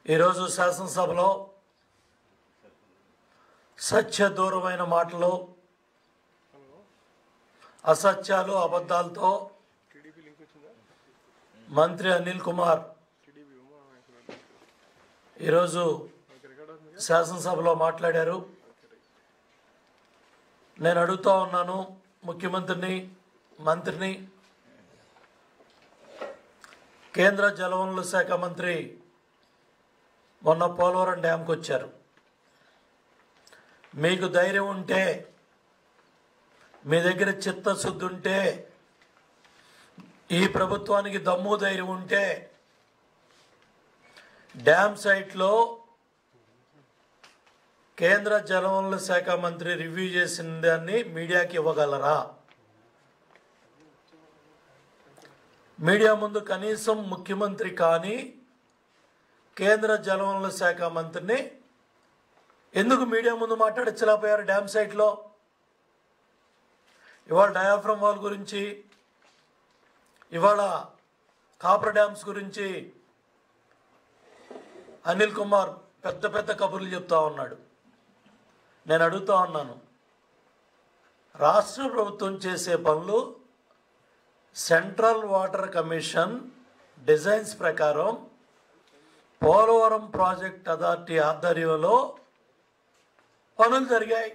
ఈరోజు శాసనసభలో సత్య దూరమైన మాటలు అసత్యాలు అబద్ధాలతో మంత్రి అనిల్ కుమార్ ఈరోజు శాసనసభలో మాట్లాడారు నేను అడుగుతా ఉన్నాను ముఖ్యమంత్రిని మంత్రిని కేంద్ర జలవనరుల శాఖ మంత్రి మొన్న పోలవరం డ్యాంకి వచ్చారు మీకు ధైర్యం ఉంటే మీ దగ్గర చిత్తశుద్ధి ఉంటే ఈ ప్రభుత్వానికి దమ్ము ధైర్యం ఉంటే డ్యామ్ సైట్లో కేంద్ర జలవనరుల శాఖ మంత్రి రివ్యూ చేసిన దాన్ని మీడియాకి ఇవ్వగలరా మీడియా ముందు కనీసం ముఖ్యమంత్రి కానీ కేంద్ర జలవనరుల శాఖ మంత్రిని ఎందుకు మీడియా ముందు మాట్లాడించలేకపోయారు డ్యామ్ సైట్లో ఇవాళ డయాఫ్రమ్ వాల్ గురించి ఇవాళ కాపర్ డ్యామ్స్ గురించి అనిల్ కుమార్ పెద్ద పెద్ద కబుర్లు చెప్తా ఉన్నాడు నేను అడుగుతా ఉన్నాను రాష్ట్ర ప్రభుత్వం చేసే పనులు సెంట్రల్ వాటర్ కమిషన్ డిజైన్స్ ప్రకారం పోలవరం ప్రాజెక్ట్ అథారిటీ ఆధ్వర్యంలో పనులు జరిగాయి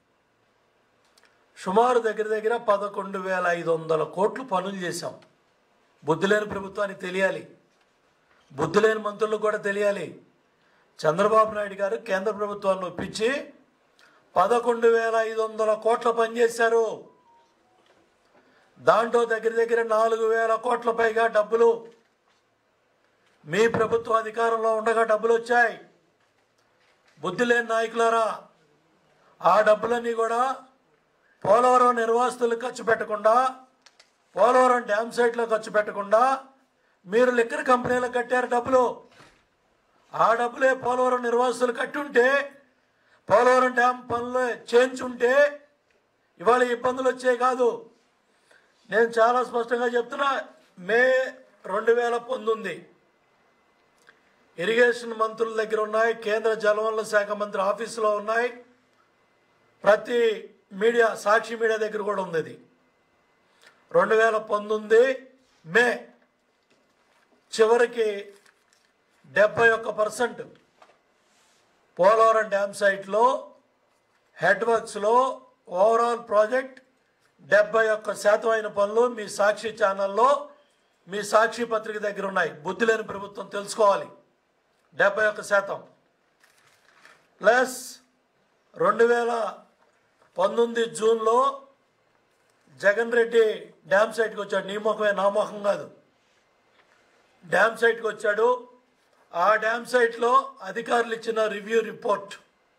సుమారు దగ్గర దగ్గర పదకొండు వేల ఐదు వందల కోట్లు పనులు చేశాం బుద్ధి లేని ప్రభుత్వానికి తెలియాలి బుద్ధి లేని మంత్రులకు కూడా తెలియాలి చంద్రబాబు నాయుడు గారు కేంద్ర ప్రభుత్వాన్ని ఒప్పించి పదకొండు వేల ఐదు వందల కోట్ల పనిచేశారు దాంట్లో దగ్గర దగ్గర నాలుగు వేల కోట్ల పైగా డబ్బులు మీ ప్రభుత్వ అధికారంలో ఉండగా డబ్బులు వచ్చాయి బుద్ధి లేని నాయకులారా ఆ డబ్బులన్నీ కూడా పోలవరం నిర్వాసితులు ఖర్చు పెట్టకుండా పోలవరం డ్యామ్ సైట్లో ఖర్చు పెట్టకుండా మీరు లిక్కర్ కంపెనీలకు కట్టారు డబ్బులు ఆ డబ్బులే పోలవరం నిర్వాసితులు కట్టుంటే పోలవరం డ్యామ్ పనులు చేయించుంటే ఇవాళ ఇబ్బందులు వచ్చాయి కాదు నేను చాలా స్పష్టంగా చెప్తున్నా మే రెండు వేల పంతొమ్మిది ఇరిగేషన్ మంత్రుల దగ్గర ఉన్నాయి కేంద్ర జలవనరుల శాఖ మంత్రి ఆఫీసులో ఉన్నాయి ప్రతి మీడియా సాక్షి మీడియా దగ్గర కూడా ఉంది ఇది రెండు వేల పంతొమ్మిది మే చివరికి డెబ్బై ఒక్క పర్సెంట్ పోలవరం డ్యామ్ సైట్లో హెడ్ వర్క్స్లో ఓవరాల్ ప్రాజెక్ట్ డెబ్బై ఒక్క శాతం అయిన పనులు మీ సాక్షి ఛానల్లో మీ సాక్షి పత్రిక దగ్గర ఉన్నాయి బుద్ధి లేని ప్రభుత్వం తెలుసుకోవాలి డెబ్బై ఒక్క శాతం ప్లస్ రెండు వేల పంతొమ్మిది జూన్లో జగన్ రెడ్డి డ్యామ్ సైట్కి వచ్చాడు నీ ముఖమే నా ముఖం కాదు డ్యామ్ సైట్కి వచ్చాడు ఆ డ్యామ్ సైట్లో అధికారులు ఇచ్చిన రివ్యూ రిపోర్ట్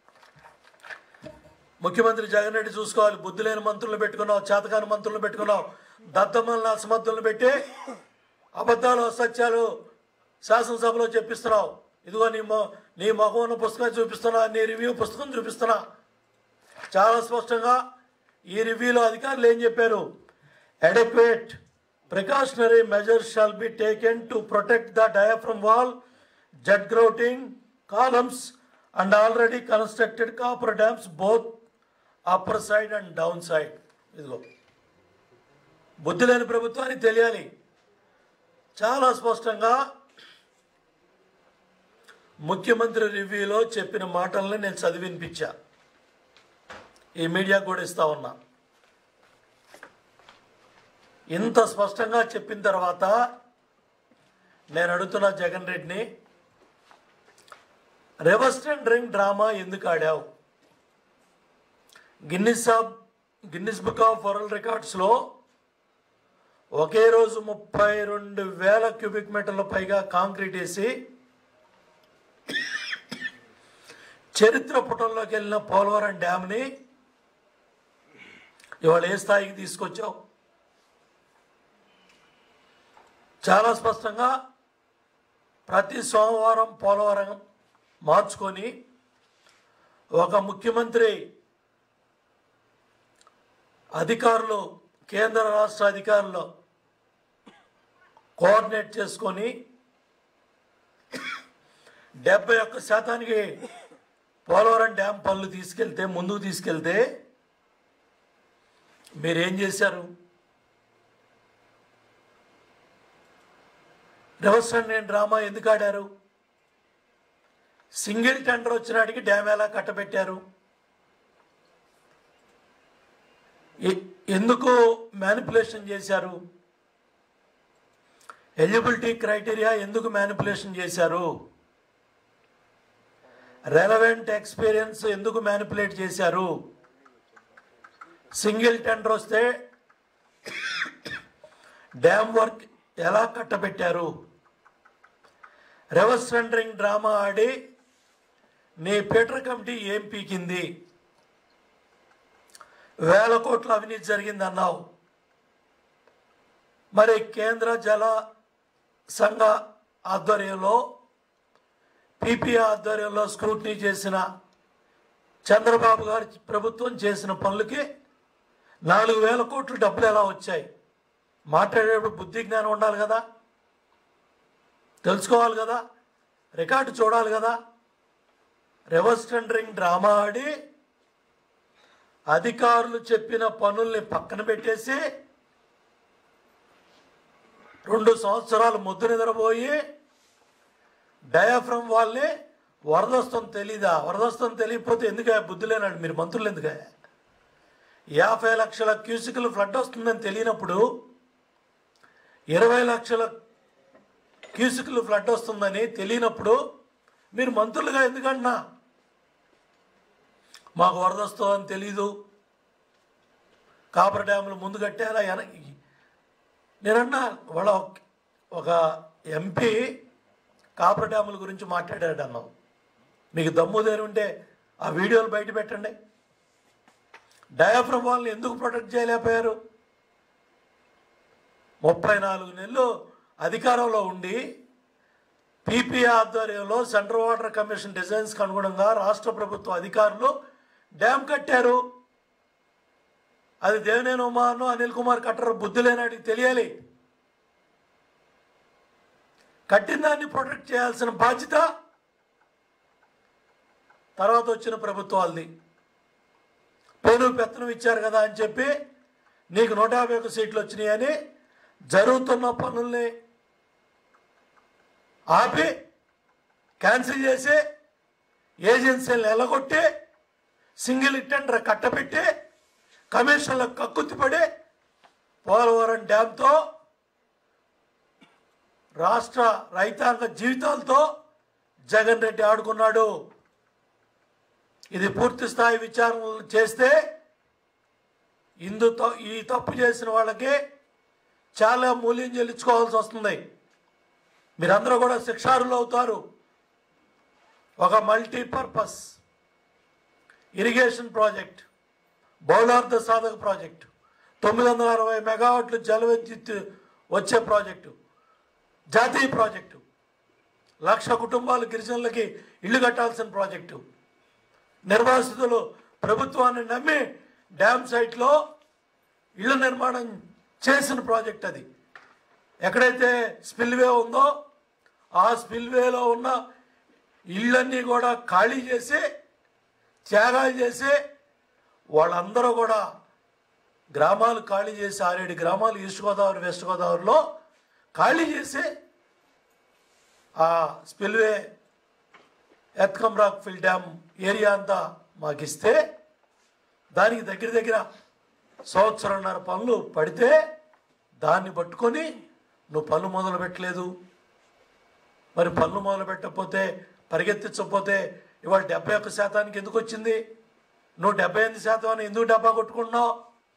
ముఖ్యమంత్రి జగన్ రెడ్డి చూసుకోవాలి బుద్ధి లేని మంత్రులను పెట్టుకున్నావు చేతకాని మంత్రులను పెట్టుకున్నావు దత్తమ్మల్ని అసమర్థులను పెట్టి అబద్ధాలు అసత్యాలు శాసనసభలో చెప్పిస్తున్నావు ఇదిగో నీ మొ నీ మొహం ఉన్న పుస్తకం చూపిస్తున్నా నీ రివ్యూ పుస్తకం చూపిస్తున్నా చాలా స్పష్టంగా ఈ రివ్యూలో అధికారులు ఏం చెప్పారు adequate precautionary measures shall be taken to protect the diaphragm wall jet grouting columns and already constructed coffer dams both upper side and down side ఇదిగో బుద్ధి లేని ప్రభుత్వానికి తెలియాలి చాలా స్పష్టంగా ముఖ్యమంత్రి రివ్యూలో చెప్పిన మాటల్ని నేను చదివినిపించా ఈ మీడియా కూడా ఇస్తా ఉన్నా ఇంత స్పష్టంగా చెప్పిన తర్వాత నేను అడుగుతున్నా జగన్ రెడ్డిని రెవస్టెంట్ రింగ్ డ్రామా ఎందుకు ఆడావు Guinness of Guinness book of world రికార్డ్స్లో ఒకే రోజు ముప్పై రెండు వేల క్యూబిక్ మీటర్ల పైగా కాంక్రీట్ వేసి చరిత్ర పుటంలోకి వెళ్ళిన పోలవరం డ్యామ్ని ఇవాళ ఏ స్థాయికి తీసుకొచ్చావు చాలా స్పష్టంగా ప్రతి సోమవారం పోలవరం మార్చుకొని ఒక ముఖ్యమంత్రి అధికారులు కేంద్ర రాష్ట్ర అధికారులు కోఆర్డినేట్ చేసుకొని డెబ్బై ఒక్క శాతానికి పోలవరం డ్యామ్ పనులు తీసుకెళ్తే ముందుకు తీసుకెళ్తే మీరేం చేశారు రివర్స్ నేను డ్రామా ఎందుకు ఆడారు సింగిల్ టెండర్ వచ్చినాటికి డ్యామ్ ఎలా కట్టబెట్టారు ఎ- ఎందుకు మ్యానిపులేషన్ చేశారు ఎలిజిబిలిటీ క్రైటీరియా ఎందుకు మ్యానిపులేషన్ చేశారు రెలవెంట్ ఎక్స్పీరియన్స్ ఎందుకు మ్యానిపులేట్ చేశారు సింగిల్ టెండర్ వస్తే డ్యామ్ వర్క్ ఎలా కట్టబెట్టారు రివర్స్ టెండరింగ్ డ్రామా ఆడి నీ పీటర్ కమిటీ ఏం పీకింది వేల కోట్ల అవినీతి జరిగిందన్నావు మరి కేంద్ర జల సంఘ ఆధ్వర్యంలో పీపీఏ ఆధ్వర్యంలో స్క్రూటినీ చేసిన చంద్రబాబు గారి ప్రభుత్వం చేసిన పనులకి నాలుగు వేల కోట్లు డబ్బులు ఎలా వచ్చాయి మాట్లాడేటప్పుడు బుద్ధి జ్ఞానం ఉండాలి కదా తెలుసుకోవాలి కదా రికార్డు చూడాలి కదా రివర్స్ టెండరింగ్ డ్రామా ఆడి అధికారులు చెప్పిన పనుల్ని పక్కన పెట్టేసి రెండు సంవత్సరాలు ముద్దు నిద్రపోయి డయాఫ్రమ్ వాళ్ళని వరదొస్తుంది తెలీదా వరదొస్తుంది తెలియకపోతే ఎందుకే బుద్ధి లేనాడు మీరు మంత్రులు ఎందుకే యాభై లక్షల క్యూసికల్ ఫ్లడ్ వస్తుందని తెలియనప్పుడు ఇరవై లక్షల క్యూసికల్ ఫ్లడ్ వస్తుందని తెలియనప్పుడు మీరు మంత్రులుగా ఎందుకన్నా మాకు వరద వస్తుందని తెలీదు కాపర్ డ్యాములు ముందు కట్టారా వెన- నేనన్నా వాళ్ళ ఒక- ఒక ఎంపీ కాపర్ డ్యాముల గురించి మాట్లాడాడు అన్నావు మీకు దమ్ము దేని ఉంటే ఆ వీడియోలు బయట పెట్టండి డయాఫ్రమ్ వాళ్ళని ఎందుకు ప్రొటెక్ట్ చేయలేకపోయారు ముప్పై నాలుగు నెలలు అధికారంలో ఉండి పీపీఏ ఆధ్వర్యంలో సెంట్రల్ వాటర్ కమిషన్ డిజైన్స్కి అనుగుణంగా రాష్ట్ర ప్రభుత్వ అధికారులు డ్యామ్ కట్టారు అది దేవినేని ఉమాను అనిల్ కుమార్ కట్టరు బుద్ధి లేనాడికి తెలియాలి కట్టిన దాన్ని ప్రొటెక్ట్ చేయాల్సిన బాధ్యత తర్వాత వచ్చిన ప్రభుత్వాలది పోను పెత్తనం ఇచ్చారు కదా అని చెప్పి నీకు నూట యాభై ఒక్క సీట్లు వచ్చినాయని జరుగుతున్న పనుల్ని ఆపి క్యాన్సిల్ చేసి ఏజెన్సీలను ఎలగొట్టి సింగిల్ టెండర్ కట్టబెట్టి కమిషన్లకు కక్కుతిపడి పోలవరం డ్యాంతో రాష్ట్ర రైతాంగ జీవితాలతో జగన్ రెడ్డి ఆడుకున్నాడు ఇది పూర్తి స్థాయి విచారణలు చేస్తే ఇందు త- ఈ తప్పు చేసిన వాళ్ళకి చాలా మూల్యం చెల్లించుకోవాల్సి వస్తుంది మీరందరూ కూడా శిక్షారులు అవుతారు ఒక మల్టీపర్పస్ ఇరిగేషన్ ప్రాజెక్ట్ బౌలార్థ సాధక ప్రాజెక్టు తొమ్మిది వందల అరవై మెగావాట్లు జల విద్యుత్ వచ్చే ప్రాజెక్టు జాతీయ ప్రాజెక్టు లక్ష కుటుంబాలు గిరిజనులకి ఇల్లు కట్టాల్సిన ప్రాజెక్టు నిర్వాసితులు ప్రభుత్వాన్ని నమ్మి డ్యామ్ సైట్లో ఇళ్ల నిర్మాణం చేసిన ప్రాజెక్ట్ అది ఎక్కడైతే స్పిల్వే ఉందో ఆ స్పిల్వేలో ఉన్న ఇళ్ళన్నీ కూడా ఖాళీ చేసి త్యాగాలు చేసి వాళ్ళందరూ కూడా గ్రామాలు ఖాళీ చేసి ఆరేడు గ్రామాలు ఈస్ట్ గోదావరి వెస్ట్ గోదావరిలో ఖాళీ చేసి ఆ spillway earth cum rock fill dam area అంతా మాకు ఇస్తే దానికి దగ్గర దగ్గర సంవత్సరంన్నర పనులు పడితే దాన్ని పట్టుకొని నువ్వు పనులు మొదలు పెట్టలేదు మరి పనులు మొదలు పెట్టకపోతే పరిగెత్తించకపోతే ఇవాళ డెబ్బై ఒక్క శాతానికి ఎందుకు వచ్చింది నువ్వు డెబ్బై ఎనిమిది శాతం అని ఎందుకు డబ్బా కొట్టుకుంటున్నావు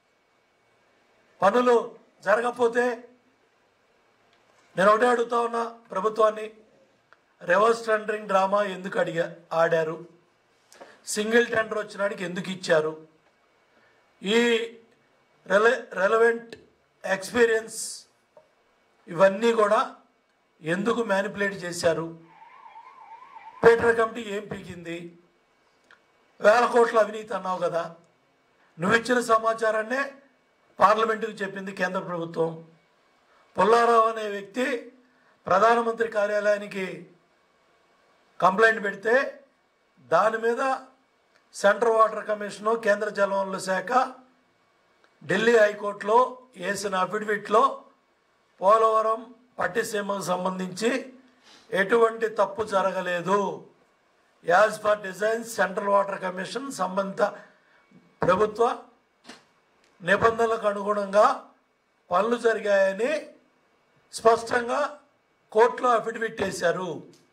పనులు జరగకపోతే నేను ఒకటే అడుగుతా ఉన్నా ప్రభుత్వాన్ని రివర్స్ టెండరింగ్ డ్రామా ఎందుకు అడిగా ఆడారు సింగిల్ టెండర్ వచ్చినాడికి ఎందుకు ఇచ్చారు ఈ రెల రెలవెంట్ ఎక్స్పీరియన్స్ ఇవన్నీ కూడా ఎందుకు మ్యానిపులేట్ చేశారు పీటర్ కమిటీ ఏం పీకింది వేల కోట్ల అవినీతి అన్నావు కదా నువ్వు ఇచ్చిన సమాచారాన్నే పార్లమెంటుకు చెప్పింది కేంద్ర ప్రభుత్వం పుల్లారావు అనే వ్యక్తి ప్రధానమంత్రి కార్యాలయానికి కంప్లైంట్ పెడితే దాని మీద సెంట్రల్ వాటర్ కమిషను కేంద్ర జలవనరుల శాఖ ఢిల్లీ హైకోర్టులో వేసిన అఫిడవిట్లో పోలవరం పట్టిసీమకు సంబంధించి ఎటువంటి తప్పు జరగలేదు as per design central water commission సంబంధిత ప్రభుత్వ నిబంధనలకు అనుగుణంగా పనులు జరిగాయని స్పష్టంగా కోర్టులో అఫిడవిట్ వేశారు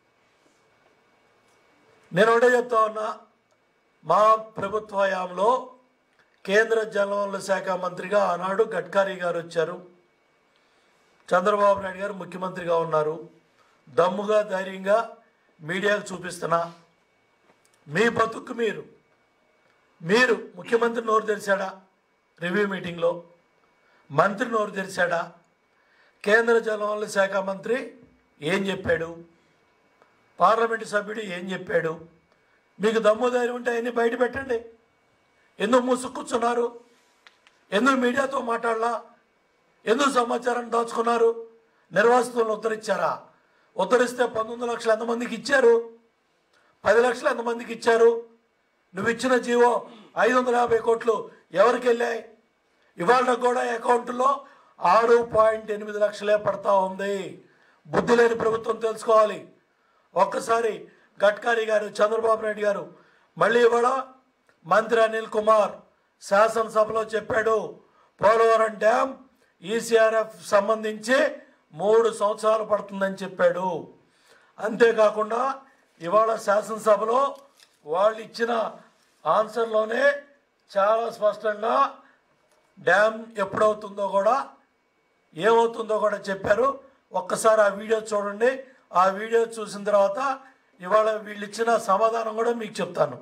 నేను ఒకటే చెప్తా ఉన్నా మా ప్రభుత్వ హయాంలో కేంద్ర జలవనరుల శాఖ మంత్రిగా ఆనాడు గడ్కరీ గారు వచ్చారు చంద్రబాబు నాయుడు గారు ముఖ్యమంత్రిగా ఉన్నారు దమ్ముగా ధైర్యంగా మీడియాకు చూపిస్తున్నా మీ బతుకు మీరు మీరు ముఖ్యమంత్రి నోరు తెరిచాడా రివ్యూ మీటింగ్లో మంత్రి నోరు తెరిచాడా కేంద్ర జలవనరుల శాఖ మంత్రి ఏం చెప్పాడు పార్లమెంటు సభ్యుడు ఏం చెప్పాడు మీకు దమ్ము ధైర్యం ఉంటే అవన్నీ బయట పెట్టండి ఎందుకు మూసుకూర్చున్నారు ఎందుకు మీడియాతో మాట్లాడలా ఎందుకు సమాచారం దాచుకున్నారు నిర్వాసితులను ఉద్ధరించారా ఉద్ధరిస్తే పంతొమ్మిది లక్షలు ఎంతమందికి ఇచ్చారు పది లక్షలు ఎంతమందికి ఇచ్చారు నువ్వు ఇచ్చిన జీవో ఐదు వందల యాభై కోట్లు ఎవరికి వెళ్ళాయి ఇవాళ కూడా అకౌంట్లో ఆరు పాయింట్ ఎనిమిది లక్షలే పడతా ఉంది బుద్ధి లేని ప్రభుత్వం తెలుసుకోవాలి ఒక్కసారి గడ్కరీ గారు చంద్రబాబు నాయుడు గారు మళ్ళీ ఇవాళ మంత్రి అనిల్ కుమార్ శాసనసభలో చెప్పాడు పోలవరం డ్యామ్ ఈసీఆర్ఎఫ్ సంబంధించి మూడు సంవత్సరాలు పడుతుందని చెప్పాడు అంతేకాకుండా ఇవాళ శాసనసభలో వాళ్ళు ఇచ్చిన ఆన్సర్లోనే చాలా స్పష్టంగా డ్యామ్ ఎప్పుడవుతుందో కూడా ఏమవుతుందో కూడా చెప్పారు ఒక్కసారి ఆ వీడియో చూడండి ఆ వీడియో చూసిన తర్వాత ఇవాళ వీళ్ళు ఇచ్చిన సమాధానం కూడా మీకు చెప్తాను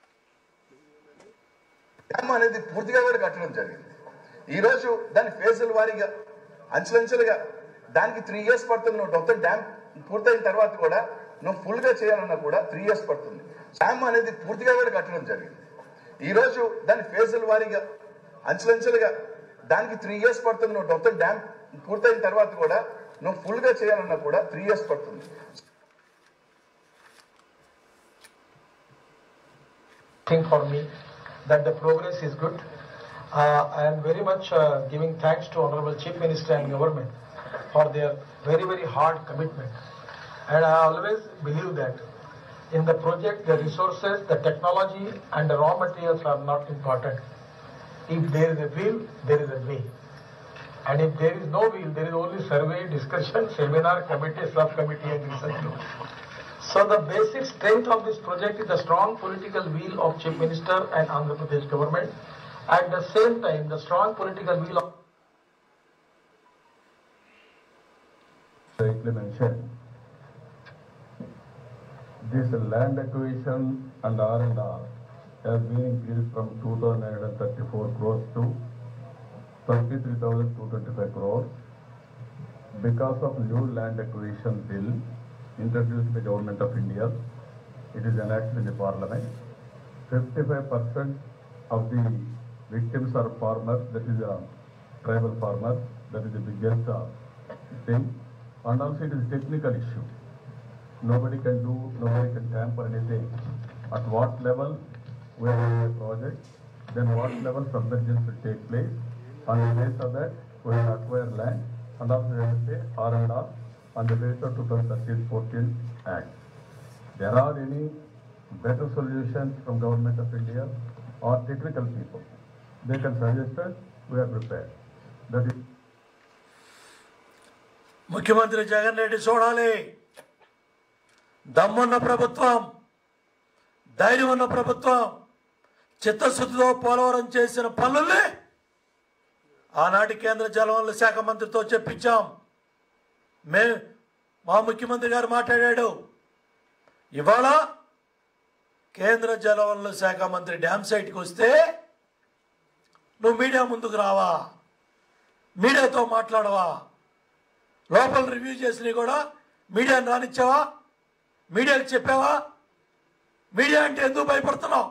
డ్యామ్ అనేది పూర్తిగా కూడా కట్టడం జరిగింది ఈ రోజు దాని ఫేజుల వారీగా అంచెలంచెలుగా దానికి త్రీ ఇయర్స్ పడుతుంది నువ్వు మొత్తం డ్యామ్ పూర్తయిన తర్వాత కూడా నువ్వు ఫుల్ గా చేయాలన్నా కూడా త్రీ ఇయర్స్ పడుతుంది డ్యామ్ అనేది పూర్తిగా కూడా కట్టడం జరిగింది ఈ రోజు దాని ఫేజుల వారీగా అంచెలంచెలుగా దానికి త్రీ ఇయర్స్ పడుతుంది నువ్వు మొత్తం డ్యామ్ పూర్తయిన తర్వాత కూడా నువ్వు ఫుల్ గా చేయాలన్నా కూడా త్రీ ఇయర్స్ పడుతుంది thing for me that the progress is good. Uh, I am very much uh, giving thanks to Honorable Chief Minister and government for their very very hard commitment. And I always believe that in the project the resources, the technology and the raw materials are not important. If there is a will, there is a way. And if there is no will, there is only survey, discussion, seminar, committee, subcommittee and research. group. So the basic strength of this project is the strong political will of Chief Minister and Andhra Pradesh government. At the same time, the strong political will of rightly mentioned, this land acquisition and R and R has been increased from two thousand nine hundred thirty-four crores to thirty-three thousand two twenty-five crores because of new land acquisition bill introduced by Government of India. It is enacted in the parliament. Fifty-five percent of the victims are farmers, that is a tribal farmers, that is the biggest uh, thing. And also it is a technical issue. Nobody can do, nobody can tamper anything. At what level we are doing a project, then what level submergence will take place. On the basis of that, we will acquire land and also we have to pay R and R on the basis of 2013-14 Act. There are any better solutions from Government of India or technical people. They can suggest us, we are prepared. That is ముఖ్యమంత్రి జగన్ రెడ్డి చూడాలి దమ్మున్న ప్రభుత్వం ధైర్యం ఉన్న ప్రభుత్వం చిత్తశుద్ధితో పోలవరం చేసిన పనుల్ని ఆనాటి కేంద్ర జలవనరుల శాఖ మంత్రితో చెప్పించాం మే మా ముఖ్యమంత్రి గారు మాట్లాడాడు ఇవాళ కేంద్ర జలవనరుల శాఖ మంత్రి డ్యామ్ సైట్కి వస్తే నువ్వు మీడియా ముందుకు రావా మీడియాతో మాట్లాడవా లోపల రివ్యూ చేసినవి కూడా మీడియాని రానిచ్చావా మీడియాకి చెప్పావా మీడియా అంటే ఎందుకు భయపడుతున్నావు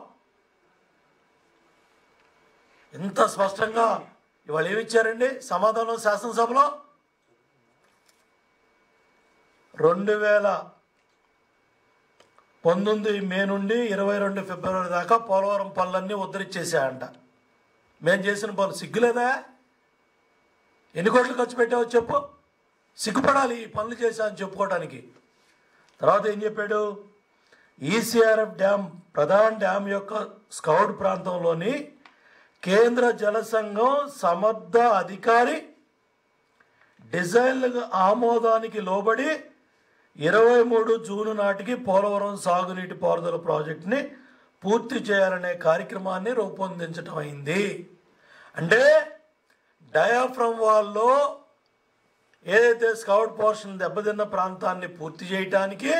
ఇంత స్పష్టంగా ఇవాళ ఏమిచ్చారండి సమాధానం శాసనసభలో రెండు వేల పంతొమ్మిది మే నుండి ఇరవై రెండు ఫిబ్రవరి దాకా పోలవరం పనులన్నీ ఉద్ధరించేసాయంట మేము చేసిన పనులు సిగ్గులేదా ఎన్ని కోట్లు ఖర్చు పెట్టావో చెప్పు సిగ్గుపడాలి ఈ పనులు చేశా అని చెప్పుకోవడానికి తర్వాత ఏం చెప్పాడు ఈసీఆర్ఎఫ్ డ్యామ్ ప్రధాన డ్యామ్ యొక్క స్కౌట్ ప్రాంతంలోని కేంద్ర జల సంఘం సమర్థ అధికారి డిజైన్ ఆమోదానికి లోబడి ఇరవై మూడు జూన్ నాటికి పోలవరం సాగునీటి పారుదల ప్రాజెక్టుని పూర్తి చేయాలనే కార్యక్రమాన్ని రూపొందించడం అయింది అంటే డయాఫ్రమ్ వాల్లో ఏదైతే స్కౌట్ పోర్షన్ దెబ్బతిన్న ప్రాంతాన్ని పూర్తి చేయటానికి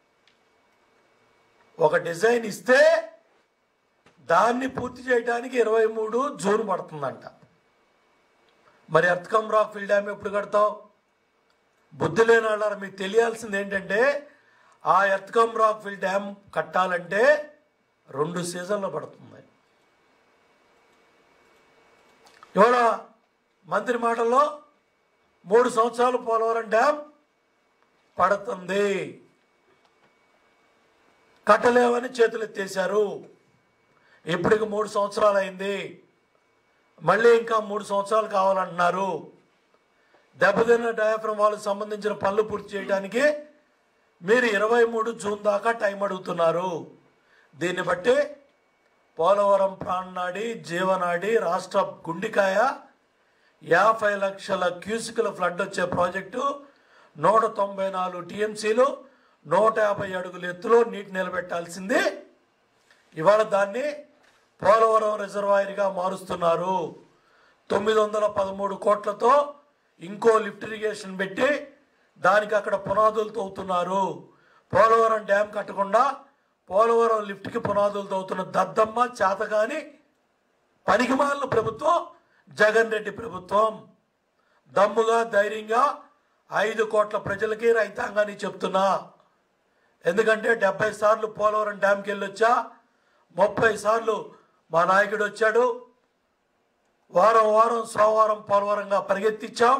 ఒక డిజైన్ ఇస్తే దాన్ని పూర్తి చేయడానికి ఇరవై మూడు జూన్ పడుతుందంట మరి ఎర్త్కమ్ రాక్ ఫిల్ డ్యామ్ ఎప్పుడు కడతావు బుద్ధి లేని వాళ్ళారా మీకు తెలియాల్సింది ఏంటంటే ఆ ఎర్త్కమ్ రాక్ ఫిల్ డ్యామ్ కట్టాలంటే రెండు సీజన్లు పడుతుంది ఇవాళ మంత్రి మాటల్లో మూడు సంవత్సరాలు పోలవరం డ్యామ్ పడుతుంది కట్టలేవని చేతులు ఎత్తేశారు ఇప్పటికి మూడు సంవత్సరాలు అయింది మళ్ళీ ఇంకా మూడు సంవత్సరాలు కావాలంటున్నారు దెబ్బతిన్న డయాఫ్రమ్ వాళ్ళకి సంబంధించిన పనులు పూర్తి చేయడానికి మీరు ఇరవై మూడు జూన్ దాకా టైం అడుగుతున్నారు దీన్ని బట్టి పోలవరం ప్రాణనాడి జీవనాడి రాష్ట్ర గుండికాయ యాభై లక్షల క్యూసికుల ఫ్లడ్ వచ్చే ప్రాజెక్టు నూట తొంభై నాలుగు టీఎంసీలు నూట యాభై అడుగుల ఎత్తులో నీటి నిలబెట్టాల్సింది ఇవాళ దాన్ని పోలవరం రిజర్వాయర్గా మారుస్తున్నారు తొమ్మిది వందల పదమూడు కోట్లతో ఇంకో లిఫ్ట్ ఇరిగేషన్ పెట్టి దానికి అక్కడ పునాదులు తవ్వుతున్నారు పోలవరం డ్యామ్ కట్టకుండా పోలవరం లిఫ్ట్కి పునాదులు తవ్వుతున్న దద్దమ్మ చేతగాని పనికిమాలిన ప్రభుత్వం జగన్ రెడ్డి ప్రభుత్వం దమ్ముగా ధైర్యంగా ఐదు కోట్ల ప్రజలకి రైతాంగాన్ని చెప్తున్నా ఎందుకంటే డెబ్బై సార్లు పోలవరం డ్యామ్కి వెళ్ళొచ్చా ముప్పై సార్లు మా నాయకుడు వచ్చాడు వారం వారం సోమవారం పోలవరంగా పరిగెత్తించాం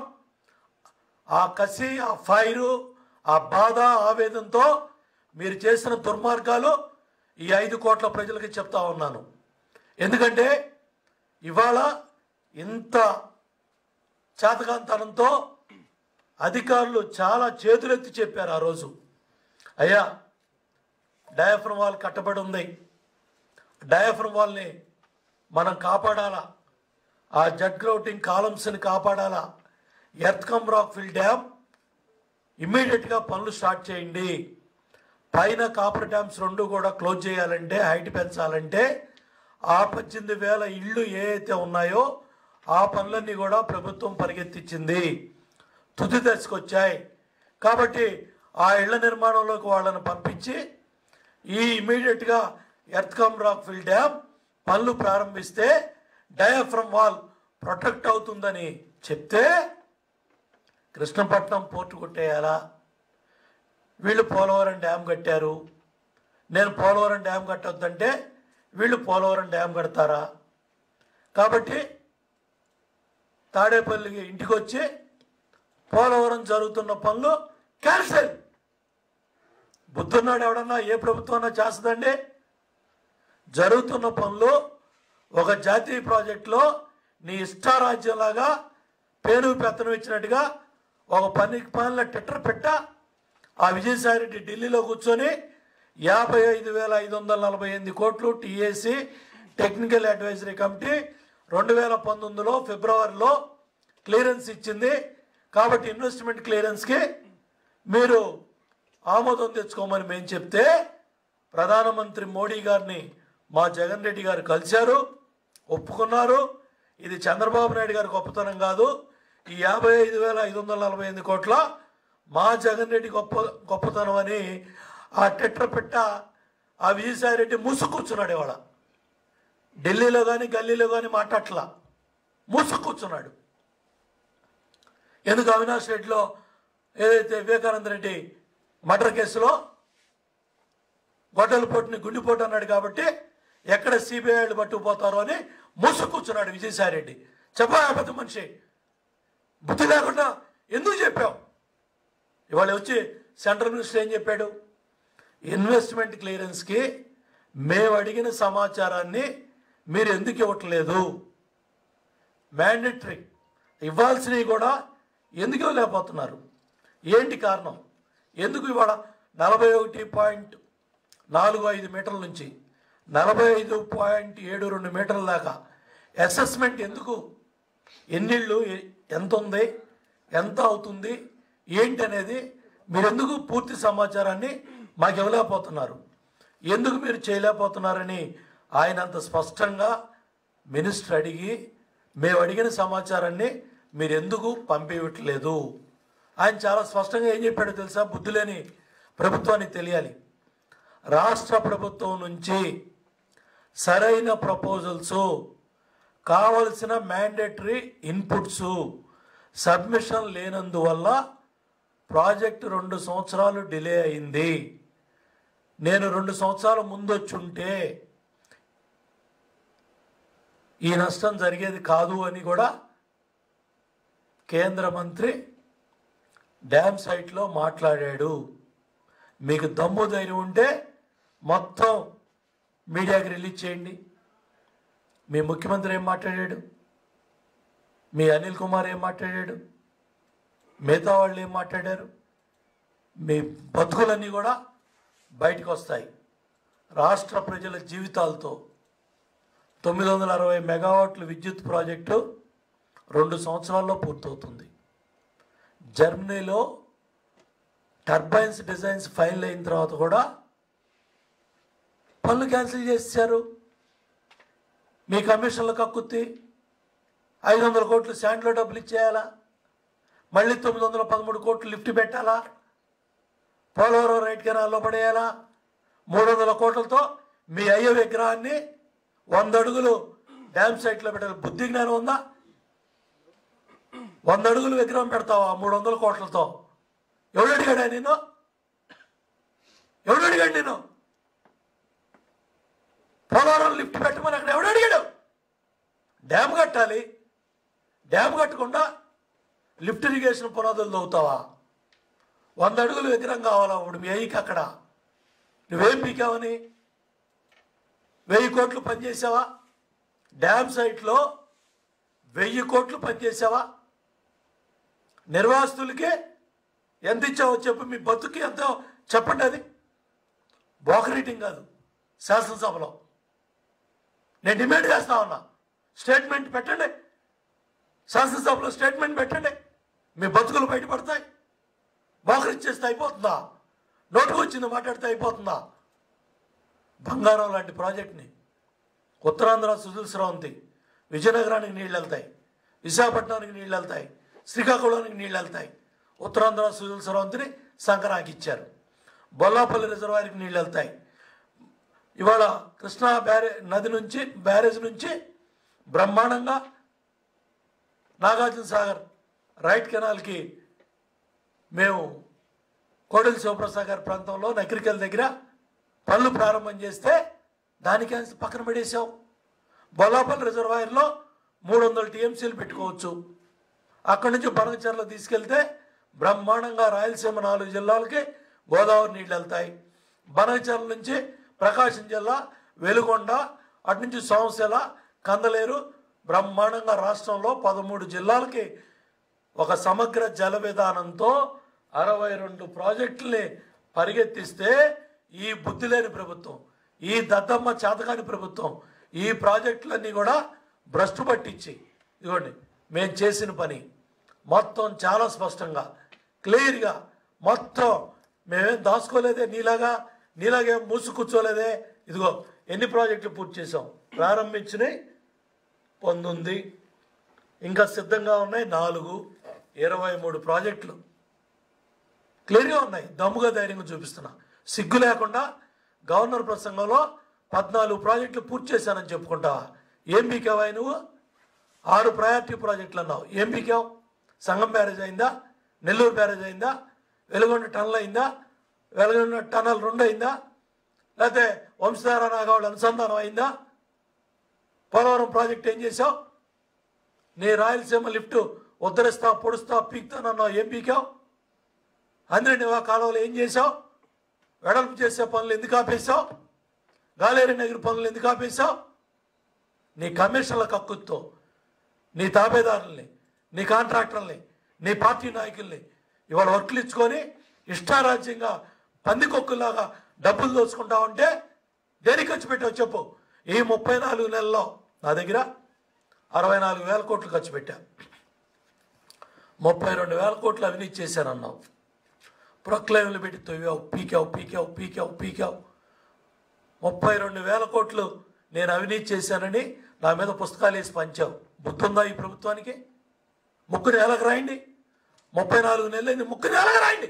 ఆ కసి ఆ ఫైరు ఆ బాధ ఆవేదనతో మీరు చేసిన దుర్మార్గాలు ఈ ఐదు కోట్ల ప్రజలకి చెప్తా ఉన్నాను ఎందుకంటే ఇవాళ ఇంత చేతకాంతనంతో అధికారులు చాలా చేతులెత్తి చెప్పారు ఆ రోజు అయ్యా డయాఫ్రమ్ వాల్ కట్టబడి ఉంది డయాఫ్రమ్ వాల్ని మనం కాపాడాలా ఆ జడ్ గ్రౌటింగ్ కాలమ్స్ని కాపాడాలా ఎర్త్కమ్ రాక్ ఫిల్ డ్యామ్ ఇమ్మీడియట్గా పనులు స్టార్ట్ చేయండి పైన కాపర్ డ్యామ్స్ రెండు కూడా క్లోజ్ చేయాలంటే హైట్ పెంచాలంటే ఆ పద్దెనిమిది వేల ఇళ్ళు ఏ అయితే ఉన్నాయో ఆ పనులన్నీ కూడా ప్రభుత్వం పరిగెత్తించింది తుది దశకు వచ్చాయి కాబట్టి ఆ ఇళ్ల నిర్మాణంలోకి వాళ్ళని పంపించి ఈ ఇమీడియట్గా ఎర్త్కమ్ రాక్ ఫిల్ డ్యామ్ పనులు ప్రారంభిస్తే డయాఫ్రమ్ వాల్ ప్రొటెక్ట్ అవుతుందని చెప్తే కృష్ణపట్నం పోర్టు కొట్టేయాలా వీళ్ళు పోలవరం డ్యామ్ కట్టారు నేను పోలవరం డ్యామ్ కట్టొద్దంటే వీళ్ళు పోలవరం డ్యామ్ కడతారా కాబట్టి తాడేపల్లికి ఇంటికి వచ్చి పోలవరం జరుగుతున్న పనులు క్యాన్సిల్ బుద్ధున్నాడు ఎవడన్నా ఏ ప్రభుత్వం చేస్తుందండి జరుగుతున్న పనులు ఒక జాతీయ ప్రాజెక్టులో నీ ఇష్టారాజ్యంలాగా పేరు పెత్తనం ఇచ్చినట్టుగా ఒక పని పనుల టెటర్ పెట్ట ఆ విజయసాయిరెడ్డి ఢిల్లీలో కూర్చొని యాభై ఐదు వేల ఐదు వందల నలభై ఎనిమిది కోట్లు టీఏసీ టెక్నికల్ అడ్వైజరీ కమిటీ రెండు వేల పంతొమ్మిదిలో ఫిబ్రవరిలో క్లియరెన్స్ ఇచ్చింది కాబట్టి ఇన్వెస్ట్మెంట్ క్లియరెన్స్కి మీరు ఆమోదం తెచ్చుకోమని మేము చెప్తే ప్రధానమంత్రి మోడీ గారిని మా జగన్ రెడ్డి గారు కలిశారు ఒప్పుకున్నారు ఇది చంద్రబాబు నాయుడు గారి గొప్పతనం కాదు ఈ యాభై ఐదు వేల ఐదు వందల నలభై ఎనిమిది కోట్ల మా జగన్ రెడ్డి గొప్ప గొప్పతనం అని ఆ టెట్ర పెట్ట ఆ విజయసాయి రెడ్డి మూసు కూర్చున్నాడు ఇవాళ ఢిల్లీలో కానీ గల్లీలో కానీ మాట్లాడట్లా మూసు కూర్చున్నాడు ఎందుకు అవినాష్ రెడ్డిలో ఏదైతే వివేకానంద రెడ్డి మర్డర్ కేసులో గొడ్డలపోటుని గుండెపోటు అన్నాడు కాబట్టి ఎక్కడ సిబిఐలు పట్టుకుపోతారో అని మూసు కూర్చున్నాడు విజయసాయి రెడ్డి చెప్పా పెద్ద మనిషి బుద్ధి లేకుండా ఎందుకు చెప్పావు ఇవాళ వచ్చి సెంట్రల్ మినిస్టర్ ఏం చెప్పాడు ఇన్వెస్ట్మెంట్ క్లియరెన్స్కి మేము అడిగిన సమాచారాన్ని మీరు ఎందుకు ఇవ్వట్లేదు మ్యాండేటరీ ఇవ్వాల్సినవి కూడా ఎందుకు ఇవ్వలేకపోతున్నారు ఏంటి కారణం ఎందుకు ఇవాళ నలభై ఒకటి పాయింట్ నాలుగు ఐదు మీటర్ల నుంచి నలభై ఐదు పాయింట్ ఏడు రెండు మీటర్ల దాకా అసెస్మెంట్ ఎందుకు ఎన్నిళ్ళు ఎ- ఎంత ఉంది ఎంత అవుతుంది ఏంటి అనేది మీరు ఎందుకు పూర్తి సమాచారాన్ని మాకు ఇవ్వలేకపోతున్నారు ఎందుకు మీరు చేయలేకపోతున్నారని ఆయన అంత స్పష్టంగా మినిస్టర్ అడిగి మేము అడిగిన సమాచారాన్ని మీరు ఎందుకు పంపించట్లేదు ఆయన చాలా స్పష్టంగా ఏం చెప్పాడో తెలుసా బుద్ధి లేని ప్రభుత్వానికి తెలియాలి రాష్ట్ర ప్రభుత్వం నుంచి సరైన ప్రపోజల్స్ కావలసిన మ్యాండేటరీ ఇన్పుట్స్ సబ్మిషన్ లేనందువల్ల ప్రాజెక్టు రెండు సంవత్సరాలు డిలే అయింది నేను రెండు సంవత్సరాల ముందు వచ్చుంటే ఈ నష్టం జరిగేది కాదు అని కూడా కేంద్ర మంత్రి డ్యామ్ సైట్లో మాట్లాడాడు మీకు దమ్ము ధైర్యం ఉంటే మొత్తం మీడియాకి రిలీజ్ చేయండి మీ ముఖ్యమంత్రి ఏం మాట్లాడాడు మీ అనిల్ కుమార్ ఏం మాట్లాడాడు మిగతా వాళ్ళు ఏం మాట్లాడారు మీ బతుకులన్నీ కూడా బయటకు వస్తాయి రాష్ట్ర ప్రజల జీవితాలతో తొమ్మిది వందల అరవై మెగావాట్ల విద్యుత్ ప్రాజెక్టు రెండు సంవత్సరాల్లో పూర్తవుతుంది జర్మనీలో టర్బైన్స్ డిజైన్స్ ఫైనల్ అయిన తర్వాత కూడా పనులు క్యాన్సిల్ చేశారు మీ కమిషన్ల కక్కుత్తి ఐదు వందల కోట్లు శాండ్లో డబ్బులు ఇచ్చేయాలా మళ్ళీ తొమ్మిది వందల పదమూడు కోట్లు లిఫ్ట్ పెట్టాలా పోలవరం రైట్ కెనాల్లో పడేయాలా మూడు వందల కోట్లతో మీ అయ్య విగ్రహాన్ని వంద అడుగులు డ్యామ్ సైట్లో పెట్టాలి బుద్ధి జ్ఞానం ఉందా వంద అడుగులు విగ్రహం పెడతావా మూడు వందల కోట్లతో ఎవడు అడిగాడా నేను ఎవడు అడిగాడు నేను పోలవరం లిఫ్ట్ పెట్టమని అక్కడ ఎవడు అడిగాడు డ్యామ్ కట్టాలి డ్యామ్ కట్టకుండా లిఫ్ట్ ఇరిగేషన్ పునాదులు తవ్వుతావా వంద అడుగులు విగ్రహం కావాలా ఇప్పుడు మీ అయ్యికి అక్కడ నువ్వేం పీకావని వెయ్యి కోట్లు పనిచేసావా డ్యామ్ సైట్లో వెయ్యి కోట్లు పనిచేసావా నిర్వాసితులకి ఎంత ఇచ్చావో చెప్పు మీ బతుకి ఎంత చెప్పండి అది బోకరీటింగ్ కాదు శాసనసభలో నేను డిమాండ్ చేస్తా ఉన్నా స్టేట్మెంట్ పెట్టండి శాసనసభలో స్టేట్మెంట్ పెట్టండి మీ బతుకులు బయటపడతాయి బోకరిచ్చేస్తే అయిపోతుందా నోటుకు వచ్చింది మాట్లాడితే అయిపోతుందా బంగారం లాంటి ప్రాజెక్ట్ని ఉత్తరాంధ్ర సుజల స్రవంతి విజయనగరానికి నీళ్ళు వెళ్తాయి విశాఖపట్నానికి నీళ్ళు వెళ్తాయి శ్రీకాకుళానికి నీళ్ళు వెళ్తాయి ఉత్తరాంధ్ర సుజల స్రవంతిని సంక్రాంతికి ఇచ్చారు బొల్లాపల్లి రిజర్వాయర్కి నీళ్ళు వెళ్తాయి ఇవాళ కృష్ణా బ్యారే నది నుంచి బ్యారేజ్ నుంచి బ్రహ్మాండంగా నాగార్జున సాగర్ రైట్ కెనాల్కి మేము కోడలి శివప్రసాద్ గారి ప్రాంతంలో నకిరికల్ దగ్గర పనులు ప్రారంభం చేస్తే దానికి ఆయన పక్కన పడేసాం బొల్లాపల్లి రిజర్వాయర్లో మూడు వందల టీఎంసీలు పెట్టుకోవచ్చు అక్కడి నుంచి బనగచర్ల తీసుకెళ్తే బ్రహ్మాండంగా రాయలసీమ నాలుగు జిల్లాలకి గోదావరి నీళ్ళు వెళ్తాయి బనగచర్ల నుంచి ప్రకాశం జిల్లా వెలుగొండ అటు నుంచి సోమశిల కందలేరు బ్రహ్మాండంగా రాష్ట్రంలో పదమూడు జిల్లాలకి ఒక సమగ్ర జల విధానంతో అరవై రెండు ప్రాజెక్టుల్ని పరిగెత్తిస్తే ఈ బుద్ధి లేని ప్రభుత్వం ఈ దద్దమ్మ చేతకాని ప్రభుత్వం ఈ ప్రాజెక్టులన్నీ కూడా భ్రష్టు పట్టించి ఇదిగోండి మేము చేసిన పని మొత్తం చాలా స్పష్టంగా క్లియర్గా మొత్తం మేమేం దాచుకోలేదే నీలాగా నీలాగే మూసు కూర్చోలేదే ఇదిగో ఎన్ని ప్రాజెక్టులు పూర్తి చేసాం ప్రారంభించినాయి పంతొమ్మిది ఇంకా సిద్ధంగా ఉన్నాయి నాలుగు ఇరవై మూడు ప్రాజెక్టులు క్లియర్గా ఉన్నాయి దమ్ముగా ధైర్యంగా చూపిస్తున్నా సిగ్గు లేకుండా గవర్నర్ ప్రసంగంలో పద్నాలుగు ప్రాజెక్టులు పూర్తి చేశానని చెప్పుకుంటావా ఏం పీకావా నువ్వు ఆరు ప్రయారిటీ ప్రాజెక్టులు అన్నావు ఏం పీకావు సంగం బ్యారేజ్ అయిందా నెల్లూరు బ్యారేజ్ అయిందా వెలుగొండ టన్నల్ అయిందా వెలుగొండ టన్నల్ రెండు అయిందా లేకపోతే వంశధార నాగవాళ్ళ అనుసంధానం అయిందా పోలవరం ప్రాజెక్ట్ ఏం చేసావు నీ రాయలసీమ లిఫ్ట్ ఉద్ధరిస్తా పొడుస్తా పీక్తానన్నావు ఏం పీకావు అందరి నివా కాలువలో ఏం చేసావు వెడల్పు చేసే పనులు ఎందుకు ఆపేశావు గాలేరి నగర్ పనులు ఎందుకు ఆపేశావు నీ కమిషన్ల కక్కుతో నీ తాబేదారుల్ని నీ కాంట్రాక్టర్ని నీ పార్టీ నాయకుల్ని ఇవాళ వర్క్లు ఇచ్చుకొని ఇష్టారాజ్యంగా పందికొక్కులాగా డబ్బులు దోచుకుంటా ఉంటే దేనికి ఖర్చు పెట్టావు చెప్పు ఈ ముప్పై నాలుగు నెలల్లో నా దగ్గర అరవై నాలుగు వేల కోట్లు ఖర్చు పెట్టా ముప్పై రెండు వేల కోట్లు అవినీతి చేశానన్నావు ప్రొక్లైన్లు పెట్టి తొవ్వావు పీకావు పీకావు పీకావు పీకావు ముప్పై రెండు వేల కోట్లు నేను అవినీతి చేశానని నా మీద పుస్తకాలు వేసి పంచావు బుద్ధుందా ఈ ప్రభుత్వానికి ముగ్గురు నెలకు రాయండి ముప్పై నాలుగు నెలలైంది ముగ్గురు నెలకు రాయండి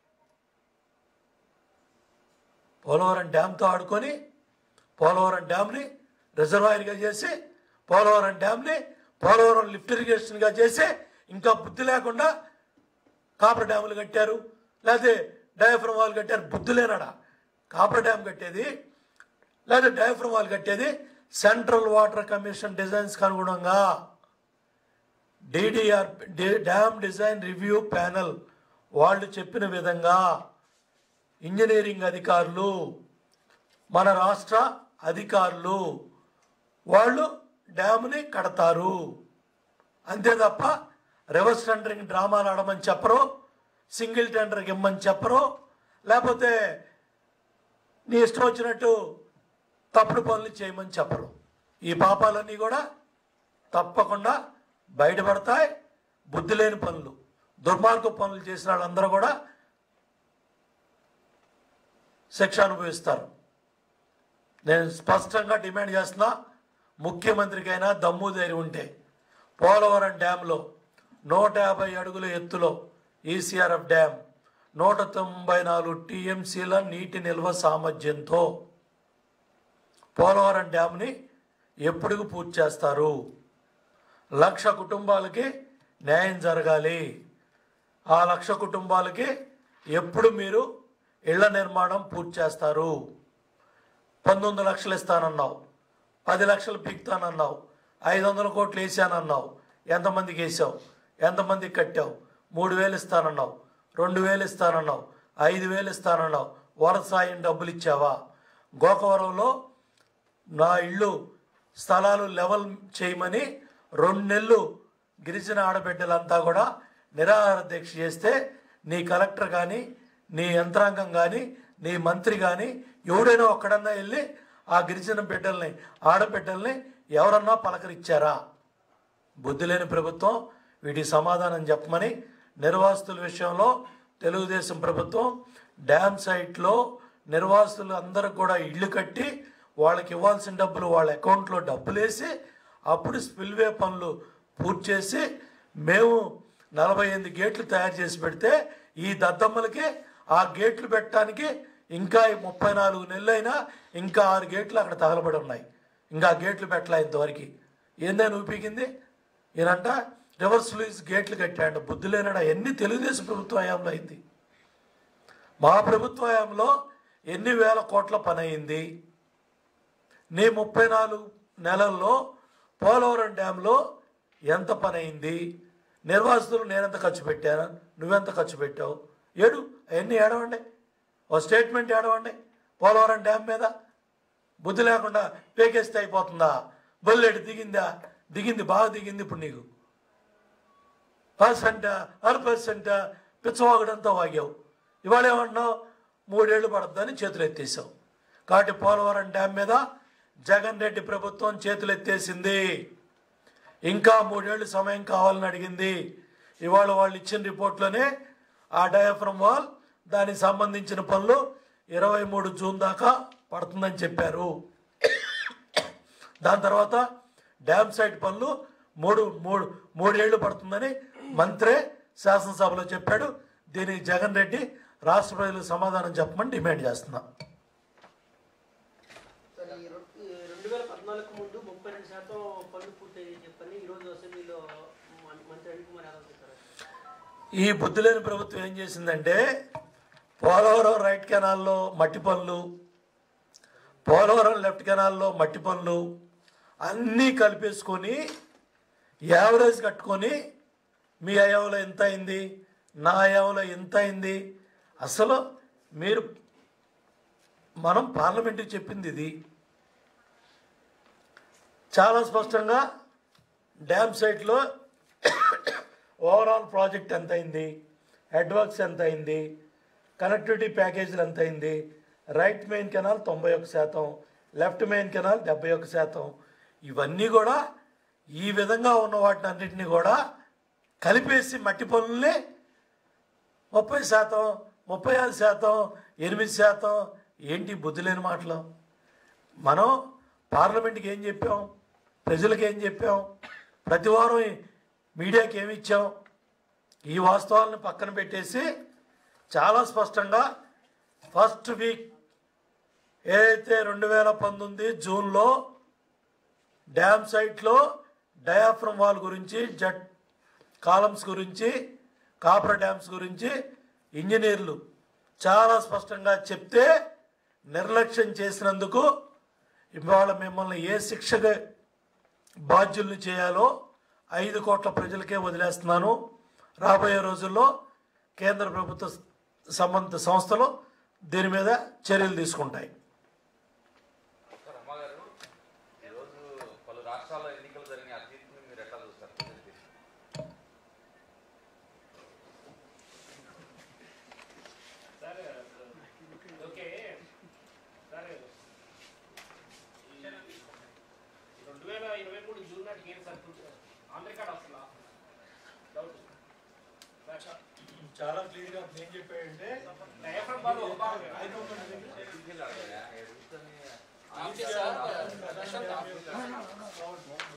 పోలవరం డ్యామ్తో ఆడుకొని పోలవరం డ్యామ్ని రిజర్వాయర్గా చేసి పోలవరం డ్యామ్ని పోలవరం లిఫ్ట్ ఇరిగేషన్గా చేసి ఇంకా బుద్ధి లేకుండా కాపర్ డ్యాములు కట్టారు లేకపోతే డయాఫ్రమ్ వాల్ కట్టారు బుద్ధి లేనాడా కాపర్ డ్యామ్ కట్టేది లేదా డయాఫ్రమ్ వాల్ కట్టేది సెంట్రల్ వాటర్ కమిషన్ డిజైన్స్కి అనుగుణంగా DDR dam design review panel వాళ్ళు చెప్పిన విధంగా ఇంజనీరింగ్ అధికారులు మన రాష్ట్ర అధికారులు వాళ్ళు డ్యామ్ని కడతారు అంతే తప్ప రివర్స్ టెండరింగ్ డ్రామాలు ఆడమని చెప్పరు సింగిల్ టెండర్కి ఇమ్మని చెప్పరు లేకపోతే నీ ఇష్టం వచ్చినట్టు తప్పుడు పనులు చేయమని చెప్పరు ఈ పాపాలన్నీ కూడా తప్పకుండా బయటపడతాయి బుద్ధి లేని పనులు దుర్మార్గ పనులు చేసిన వాళ్ళందరూ కూడా శిక్ష అనుభవిస్తారు నేను స్పష్టంగా డిమాండ్ చేస్తున్నా ముఖ్యమంత్రికైనా దమ్ము ధైర్యం ఉంటే పోలవరం డ్యాంలో నూట యాభై అడుగుల ఎత్తులో ఈసీఆర్ఎఫ్ డ్యామ్ నూట తొంభై నాలుగు టీఎంసీల నీటి నిల్వ సామర్థ్యంతో పోలవరం డ్యామ్ని ఎప్పటికి పూర్తి చేస్తారు లక్ష కుటుంబాలకి న్యాయం జరగాలి ఆ లక్ష కుటుంబాలకి ఎప్పుడు మీరు ఇళ్ల నిర్మాణం పూర్తి చేస్తారు పంతొమ్మిది లక్షలు ఇస్తానన్నావు పది లక్షలు పీకుతానన్నావు ఐదు వందల కోట్లు వేసానన్నావు ఎంతమందికి వేసావు ఎంతమందికి కట్టావు మూడు వేలు ఇస్తానన్నావు రెండు వేలు ఇస్తానన్నావు ఐదు వేలు ఇస్తానన్నావు వరద సాయం డబ్బులు ఇచ్చావా గోకవరంలో నా ఇల్లు స్థలాలు లెవెల్ చేయమని రెండు నెలలు గిరిజన ఆడబిడ్డలంతా కూడా నిరాహార దీక్ష చేస్తే నీ కలెక్టర్ కానీ నీ యంత్రాంగం కానీ నీ మంత్రి కానీ ఎవడైనా ఒక్కడన్నా వెళ్ళి ఆ గిరిజన బిడ్డల్ని ఆడబిడ్డల్ని ఎవరన్నా పలకరించారా బుద్ధి లేని ప్రభుత్వం వీటికి సమాధానం చెప్పమని నిర్వాసితుల విషయంలో తెలుగుదేశం ప్రభుత్వం డ్యామ్ సైట్లో నిర్వాసితులు అందరికి కూడా ఇళ్ళు కట్టి వాళ్ళకి ఇవ్వాల్సిన డబ్బులు వాళ్ళ అకౌంట్లో డబ్బులు వేసి అప్పుడు స్పిల్వే పనులు పూర్తి చేసి మేము నలభై ఎనిమిది గేట్లు తయారు చేసి పెడితే ఈ దద్దమ్మలకి ఆ గేట్లు పెట్టడానికి ఇంకా ఈ ముప్పై నాలుగు నెలలైనా ఇంకా ఆరు గేట్లు అక్కడ తగలబడి ఉన్నాయి ఇంకా ఆ గేట్లు పెట్టలే ఇంతవరకు ఏందని ఊపికింది ఈయనంట రివర్స్ లూయిస్ గేట్లు కట్టాడు బుద్ధి లేనడా ఎన్ని తెలుగుదేశం ప్రభుత్వ హయాంలో అయింది మా ప్రభుత్వ హయాంలో ఎన్ని వేల కోట్ల పని అయింది నీ ముప్పై నాలుగు నెలల్లో పోలవరం డ్యాంలో ఎంత పని అయింది నిర్వాసితులు నేనెంత ఖర్చు పెట్టాను నువ్వెంత ఖర్చు పెట్టావు ఏడు అవన్నీ ఏడవండి ఓ స్టేట్మెంట్ ఏడవండి పోలవరం డ్యామ్ మీద బుద్ధి లేకుండా పేకేస్తే అయిపోతుందా బొల్లెడు దిగిందా దిగింది బాగా దిగింది ఇప్పుడు నీకు పర్సెంట్ అర పర్సెంట్ పిచ్చవాగుడంతా వాగావు ఇవాళ ఏమంటున్నావు మూడేళ్లు పడద్దని చేతులు ఎత్తేసావు కాబట్టి పోలవరం డ్యామ్ మీద జగన్ రెడ్డి ప్రభుత్వం చేతులు ఎత్తేసింది ఇంకా మూడేళ్లు సమయం కావాలని అడిగింది ఇవాళ వాళ్ళు ఇచ్చిన రిపోర్ట్లోనే ఆ డయాఫ్రమ్ వాల్ దానికి సంబంధించిన పనులు ఇరవై మూడు జూన్ దాకా పడుతుందని చెప్పారు దాని తర్వాత డ్యామ్ సైట్ పనులు మూడు మూడు మూడేళ్లు పడుతుందని మంత్రే శాసనసభలో చెప్పాడు దీనికి జగన్ రెడ్డి రాష్ట్ర ప్రజలకు సమాధానం చెప్పమని డిమాండ్ చేస్తున్నా సార్ ఈ రొ- ఈ రెండు వేల పద్నాలుగు ముందు ముప్పై రెండు శాతం పనులు పూర్తయ్యాయి చెప్పని ఈరోజు అసెంబ్లీలో మం- మంత్రి అనిల్ కుమార్ యాదవ్ చెప్పారు ఈ బుద్ధి లేని ప్రభుత్వం ఏం చేసిందంటే పోలవరం రైట్ కెనాల్లో మట్టి పనులు పోలవరం లెఫ్ట్ కెనాల్లో మట్టి పనులు అన్నీ కలిపేసుకొని యావరేజ్ కట్టుకొని మీ అయ్యవలో ఎంత అయింది నా అయ్యవలో ఎంత అయింది అసలు మీరు మనం పార్లమెంట్కి చెప్పింది ఇది చాలా స్పష్టంగా డ్యామ్ సైట్లో ఓవరాల్ ప్రాజెక్ట్ ఎంత అయింది హెడ్ వర్క్స్ ఎంత అయింది కనెక్టివిటీ ప్యాకేజీలు ఎంత అయింది రైట్ మెయిన్ కెనాల్ తొంభై ఒక్క శాతం లెఫ్ట్ మెయిన్ కెనాల్ డెబ్బై ఒక్క శాతం ఇవన్నీ కూడా ఈ విధంగా ఉన్న వాటిని అన్నింటినీ కూడా కలిపేసి మట్టి పనుల్ని ముప్పై శాతం ముప్పై ఆరు శాతం ఎనిమిది శాతం ఏంటి బుద్ధి లేని మాటలు మనం పార్లమెంట్కి ఏం చెప్పాం ప్రజలకు ఏం చెప్పాం ప్రతి వారం ఈ మీడియాకి ఏమి ఇచ్చాం ఈ వాస్తవాలను పక్కన పెట్టేసి చాలా స్పష్టంగా ఫస్ట్ వీక్ ఏదైతే రెండు వేల పంతొమ్మిది జూన్లో డ్యామ్ సైట్లో డయాఫ్రమ్ వాల్ గురించి జట్ కాలమ్స్ గురించి కాపర్ డ్యామ్స్ గురించి ఇంజనీర్లు చాలా స్పష్టంగా చెప్తే నిర్లక్ష్యం చేసినందుకు ఇవాళ మిమ్మల్ని ఏ శిక్షగా బాధ్యుల్ని చేయాలో ఐదు కోట్ల ప్రజలకే వదిలేస్తున్నాను రాబోయే రోజుల్లో కేంద్ర ప్రభుత్వ సంబంధిత సంస్థలు దీని మీద చర్యలు తీసుకుంటాయి సార్ అమ్మగారు ఈరోజు పలు రాష్ట్రాల్లో ఎన్నికలు జరిగిన ఆ తీర్పుని మీరు ఎట్లా చూస్తారు ప్రజల తీర్పు? ఓకే సరే రెండు వేల ఇరవై మూడు జూన్ నాటికి ఏం సర్క్యూట్ ఆంధ్ర కార్డ్ అసలు డౌట్ చాలా క్లియర్గా ఏం చెప్పాడంటే డయాఫ్రమ్ బాల్ ఒక భాగం ఎన్నికలు అడగరా? ఎదుగుతుంది. ఆఫీసర్